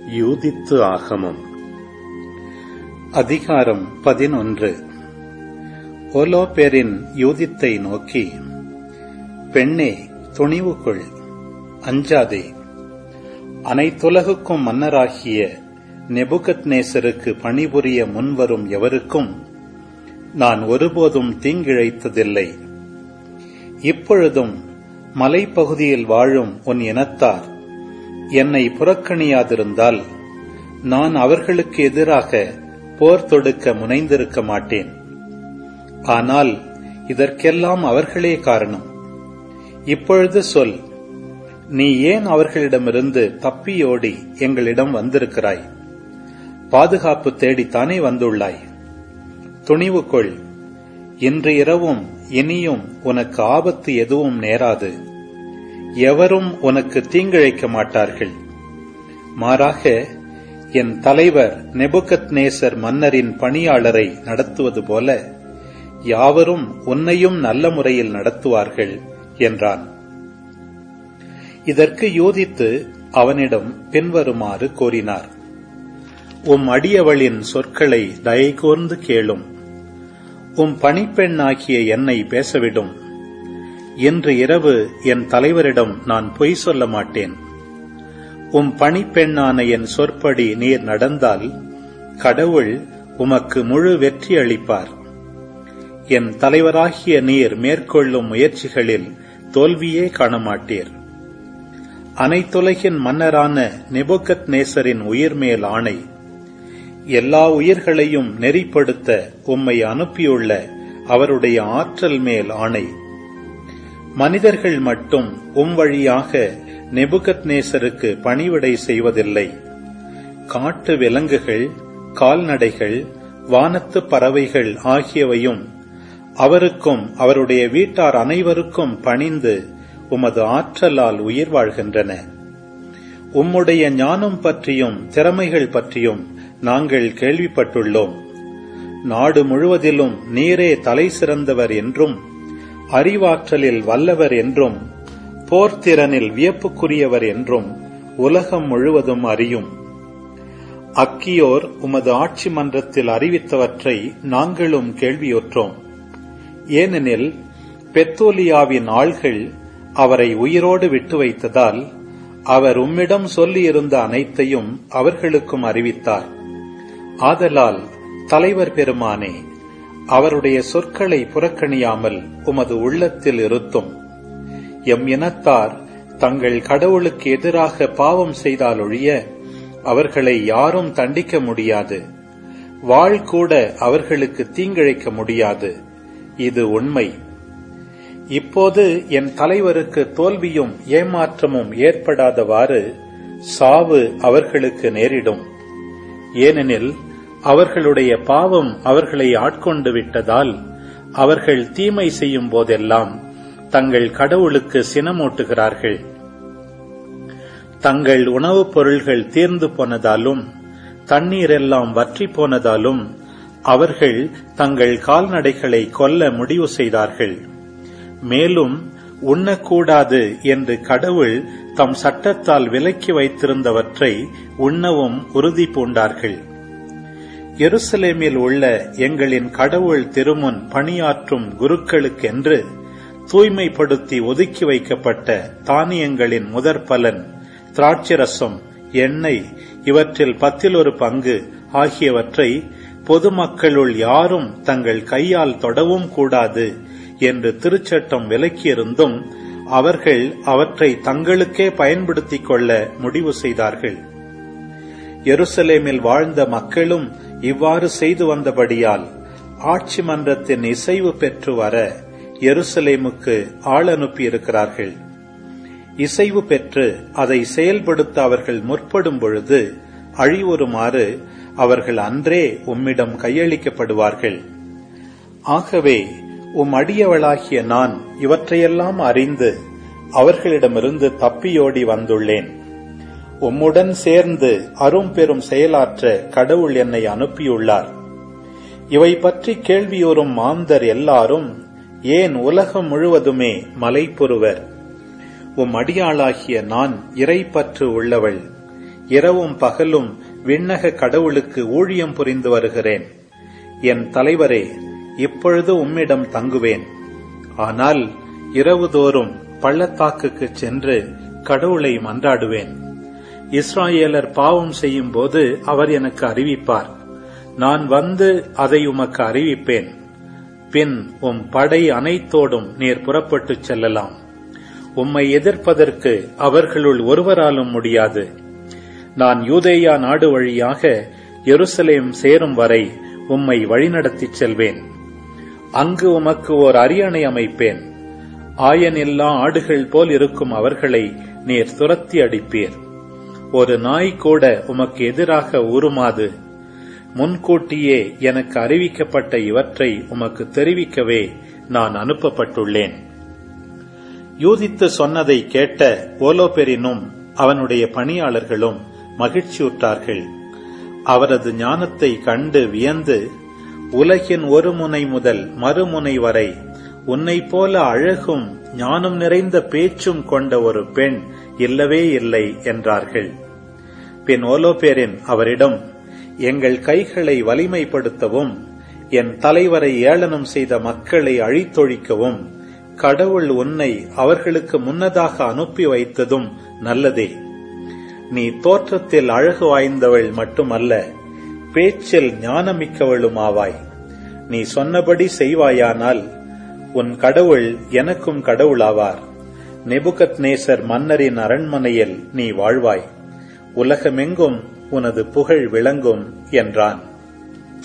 யூதித்து ஆகமம் அதிகாரம் பதினொன்று ஓலோபேரின் யூதித்தை நோக்கி பெண்ணே துணிவு கொள் அஞ்சாதே அனைத்துலகுக்கும் மன்னராகிய நெபுகத் நேசருக்கு பணிபுரிய முன்வரும் எவருக்கும் நான் ஒருபோதும் தீங்கிழைத்ததில்லை இப்பொழுதும் மலைப்பகுதியில் வாழும் உன் இனத்தார் என்னை புறக்கணியாதிருந்தால் நான் அவர்களுக்கு எதிராக போர் தொடுக்க முனைந்திருக்க மாட்டேன் ஆனால் இதற்கெல்லாம் அவர்களே காரணம் இப்பொழுது சொல் நீ ஏன் அவர்களிடமிருந்து தப்பியோடி எங்களிடம் வந்திருக்கிறாய் பாதுகாப்பு தேடித்தானே வந்துள்ளாய் துணிவு கொள் இன்று இரவும் இனியும் உனக்கு ஆபத்து எதுவும் நேராது எவரும் உனக்கு தீங்கிழைக்க மாட்டார்கள் மாறாக என் தலைவர் நெபுகத் நேசர் மன்னரின் பணியாளரை நடத்துவது போல யாவரும் உன்னையும் நல்ல முறையில் நடத்துவார்கள் என்றான் இதற்கு யோதித்து அவனிடம் பின்வருமாறு கோரினார் உம் அடியவளின் சொற்களை தயகூர்ந்து கேளும் உம் பணிப்பெண்ணாகிய என்னை பேசவிடும் இன்று இரவு என் தலைவரிடம் நான் பொய் சொல்ல மாட்டேன் உம் பணிப்பெண்ணான என் சொற்படி நீர் நடந்தால் கடவுள் உமக்கு முழு வெற்றி அளிப்பார் என் தலைவராகிய நீர் மேற்கொள்ளும் முயற்சிகளில் தோல்வியே காணமாட்டீர் அனைத்துலகின் மன்னரான நெபுகத் நேசரின் உயிர்மேல் ஆணை எல்லா உயிர்களையும் நெறிப்படுத்த உம்மை அனுப்பியுள்ள அவருடைய ஆற்றல் மேல் ஆணை மனிதர்கள் மட்டும் உம் வழியாக நெபுகத் நேசருக்கு பணிவிடை செய்வதில்லை காட்டு விலங்குகள் கால்நடைகள் வானத்து பறவைகள் ஆகியவையும் அவருக்கும் அவருடைய வீட்டார் அனைவருக்கும் பணிந்து உமது ஆற்றலால் உயிர் வாழ்கின்றன உம்முடைய ஞானம் பற்றியும் திறமைகள் பற்றியும் நாங்கள் கேள்விப்பட்டுள்ளோம் நாடு முழுவதிலும் நீரே தலை சிறந்தவர் என்றும் அறிவாற்றலில் வல்லவர் என்றும் போர்த்திறனில் வியப்புக்குரியவர் என்றும் உலகம் முழுவதும் அறியும் அக்கியோர் உமது ஆட்சி மன்றத்தில் அறிவித்தவற்றை நாங்களும் கேள்வியுற்றோம் ஏனெனில் பெத்தோலியாவின் ஆள்கள் அவரை உயிரோடு விட்டு வைத்ததால் அவர் உம்மிடம் சொல்லியிருந்த அனைத்தையும் அவர்களுக்கும் அறிவித்தார் ஆதலால் தலைவர் பெருமானே அவருடைய சொற்களை புறக்கணியாமல் உமது உள்ளத்தில் இருத்தும் எம் இனத்தார் தங்கள் கடவுளுக்கு எதிராக பாவம் செய்தாலொழிய அவர்களை யாரும் தண்டிக்க முடியாது வாழ் கூட அவர்களுக்கு தீங்கிழைக்க முடியாது இது உண்மை இப்போது என் தலைவருக்கு தோல்வியும் ஏமாற்றமும் ஏற்படாதவாறு சாவு அவர்களுக்கு நேரிடும் ஏனெனில் அவர்களுடைய பாவம் அவர்களை ஆட்கொண்டு விட்டதால் அவர்கள் தீமை செய்யும் போதெல்லாம் தங்கள் கடவுளுக்கு சினமூட்டுகிறார்கள் தங்கள் உணவுப் பொருள்கள் தீர்ந்து போனதாலும் தண்ணீர் எல்லாம் வற்றி போனதாலும் அவர்கள் தங்கள் கால்நடைகளை கொல்ல முடிவு செய்தார்கள் மேலும் உண்ணக்கூடாது என்று கடவுள் தம் சட்டத்தால் விலக்கி வைத்திருந்தவற்றை உண்ணவும் உறுதி பூண்டார்கள் எருசலேமில் உள்ள எங்களின் கடவுள் திருமுன் பணியாற்றும் குருக்களுக்கென்று தூய்மைப்படுத்தி ஒதுக்கி வைக்கப்பட்ட தானியங்களின் முதற் பலன் திராட்சரசம் எண்ணெய் இவற்றில் பத்தில் ஒரு பங்கு ஆகியவற்றை பொதுமக்களுள் யாரும் தங்கள் கையால் தொடவும் கூடாது என்று திருச்சட்டம் விலக்கியிருந்தும் அவர்கள் அவற்றை தங்களுக்கே பயன்படுத்திக் கொள்ள முடிவு செய்தார்கள் எருசலேமில் வாழ்ந்த மக்களும் இவ்வாறு செய்து வந்தபடியால் ஆட்சி மன்றத்தின் இசைவு பெற்று வர எருசலேமுக்கு ஆள் அனுப்பியிருக்கிறார்கள் இசைவு பெற்று அதை செயல்படுத்த அவர்கள் முற்படும் பொழுது அழிவுறுமாறு அவர்கள் அன்றே உம்மிடம் கையளிக்கப்படுவார்கள் ஆகவே உம் அடியவளாகிய நான் இவற்றையெல்லாம் அறிந்து அவர்களிடமிருந்து தப்பியோடி வந்துள்ளேன் உம்முடன் சேர்ந்து அரும்பெரும் செயலாற்ற கடவுள் என்னை அனுப்பியுள்ளார் இவை பற்றி கேள்வியோரும் மாந்தர் எல்லாரும் ஏன் உலகம் முழுவதுமே மலைப்புருவர் உம் அடியாளாகிய நான் இறைப்பற்று உள்ளவள் இரவும் பகலும் விண்ணக கடவுளுக்கு ஊழியம் புரிந்து வருகிறேன் என் தலைவரே இப்பொழுது உம்மிடம் தங்குவேன் ஆனால் இரவுதோறும் பள்ளத்தாக்குக்கு சென்று கடவுளை மன்றாடுவேன் இஸ்ராயேலர் பாவம் செய்யும் போது அவர் எனக்கு அறிவிப்பார் நான் வந்து அதை உமக்கு அறிவிப்பேன் பின் உம் படை அனைத்தோடும் நீர் புறப்பட்டுச் செல்லலாம் உம்மை எதிர்ப்பதற்கு அவர்களுள் ஒருவராலும் முடியாது நான் யூதேயா நாடு வழியாக எருசலேம் சேரும் வரை உம்மை வழிநடத்திச் செல்வேன் அங்கு உமக்கு ஓர் அரியணை அமைப்பேன் ஆயனில்லா ஆடுகள் போல் இருக்கும் அவர்களை நீர் துரத்தி அடிப்பீர் ஒரு நாய் கூட உமக்கு எதிராக உருமாது முன்கூட்டியே எனக்கு அறிவிக்கப்பட்ட இவற்றை உமக்கு தெரிவிக்கவே நான் அனுப்பப்பட்டுள்ளேன் யூதித்து சொன்னதை கேட்ட ஓலோபெரினும் அவனுடைய பணியாளர்களும் மகிழ்ச்சியுற்றார்கள் அவரது ஞானத்தை கண்டு வியந்து உலகின் ஒரு முனை முதல் மறுமுனை வரை உன்னை போல அழகும் ஞானம் நிறைந்த பேச்சும் கொண்ட ஒரு பெண் இல்லவே இல்லை என்றார்கள் பின் ஓலோபேரின் அவரிடம் எங்கள் கைகளை வலிமைப்படுத்தவும் என் தலைவரை ஏளனம் செய்த மக்களை அழித்தொழிக்கவும் கடவுள் உன்னை அவர்களுக்கு முன்னதாக அனுப்பி வைத்ததும் நல்லதே நீ தோற்றத்தில் அழகு வாய்ந்தவள் மட்டுமல்ல பேச்சில் ஞானமிக்கவளுமாவாய் நீ சொன்னபடி செய்வாயானால் உன் கடவுள் எனக்கும் கடவுளாவார் நெபுகத் நேசர் மன்னரின் அரண்மனையில் நீ வாழ்வாய் உலகமெங்கும் உனது புகழ் விளங்கும் என்றான்